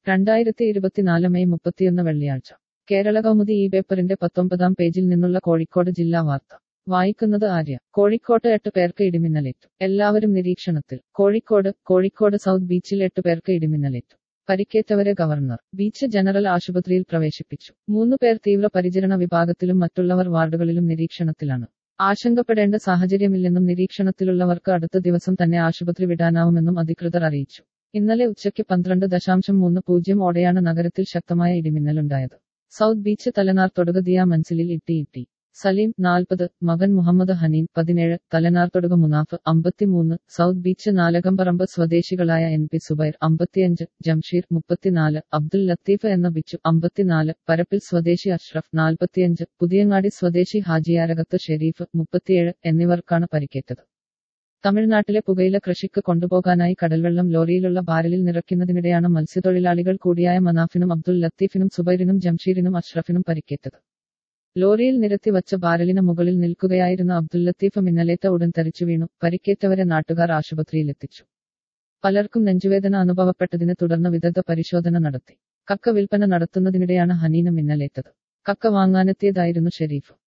രണ്ടായിരത്തി ഇരുപത്തിനാല് മെയ് മുപ്പത്തിയൊന്ന് വെള്ളിയാഴ്ച കേരള കൗമുദി ഈ പേപ്പറിന്റെ പത്തൊമ്പതാം പേജിൽ നിന്നുള്ള കോഴിക്കോട് ജില്ലാ വാർത്ത വായിക്കുന്നത് ആര്യ കോഴിക്കോട്ട് എട്ട് പേർക്ക് ഇടിമിന്നലേറ്റു എല്ലാവരും നിരീക്ഷണത്തിൽ കോഴിക്കോട് കോഴിക്കോട് സൗത്ത് ബീച്ചിൽ എട്ട് പേർക്ക് ഇടിമിന്നലേറ്റു പരിക്കേറ്റവരെ ഗവർണർ ബീച്ച് ജനറൽ ആശുപത്രിയിൽ പ്രവേശിപ്പിച്ചു മൂന്ന് പേർ തീവ്ര പരിചരണ വിഭാഗത്തിലും മറ്റുള്ളവർ വാർഡുകളിലും നിരീക്ഷണത്തിലാണ് ആശങ്കപ്പെടേണ്ട സാഹചര്യമില്ലെന്നും നിരീക്ഷണത്തിലുള്ളവർക്ക് അടുത്ത ദിവസം തന്നെ ആശുപത്രി വിടാനാവുമെന്നും അധികൃതർ അറിയിച്ചു ഇന്നലെ ഉച്ചയ്ക്ക് പന്ത്രണ്ട് ദശാംശം മൂന്ന് പൂജ്യം ഓടെയാണ് നഗരത്തിൽ ശക്തമായ ഇടിമിന്നലുണ്ടായത് സൗത്ത് ബീച്ച് തലനാർ തൊടുക ദിയ മൻസിലിൽ ഇട്ടി ഇട്ടി സലീം നാൽപ്പത് മകൻ മുഹമ്മദ് ഹനീൻ പതിനേഴ് തലനാർ തൊടുക മുനാഫ് അമ്പത്തിമൂന്ന് സൗത്ത് ബീച്ച് നാലകമ്പറമ്പ് സ്വദേശികളായ എൻ പി സുബൈർ അമ്പത്തിയഞ്ച് ജംഷീർ മുപ്പത്തിനാല് അബ്ദുൽ ലത്തീഫ് എന്ന ബിച്ചു അമ്പത്തിനാല് പരപ്പിൽ സ്വദേശി അഷ്റഫ് നാൽപ്പത്തിയഞ്ച് പുതിയങ്ങാടി സ്വദേശി ഹാജിയാരകത്ത് ഷെരീഫ് മുപ്പത്തിയേഴ് എന്നിവർക്കാണ് പരിക്കേറ്റത് തമിഴ്നാട്ടിലെ പുകയില കൃഷിക്ക് കൊണ്ടുപോകാനായി കടൽവെള്ളം ലോറിയിലുള്ള ബാരലിൽ നിറയ്ക്കുന്നതിനിടെയാണ് മത്സ്യത്തൊഴിലാളികൾ കൂടിയായ മനാഫിനും അബ്ദുൽ ലത്തീഫിനും സുബൈറിനും ജംഷീറിനും അഷ്റഫിനും പരിക്കേറ്റത് ലോറിയിൽ നിരത്തി വച്ച ബാരലിന് മുകളിൽ നിൽക്കുകയായിരുന്ന അബ്ദുൽ ലത്തീഫ് മിന്നലേറ്റ ഉടൻ തെറിച്ചു വീണു പരിക്കേറ്റവരെ നാട്ടുകാർ ആശുപത്രിയിലെത്തിച്ചു പലർക്കും നെഞ്ചുവേദന അനുഭവപ്പെട്ടതിനെ തുടർന്ന് വിദഗ്ധ പരിശോധന നടത്തി കക്ക വിൽപ്പന നടത്തുന്നതിനിടെയാണ് ഹനീന് മിന്നലേറ്റത് കക്ക വാങ്ങാനെത്തിയതായിരുന്നു ഷെരീഫ്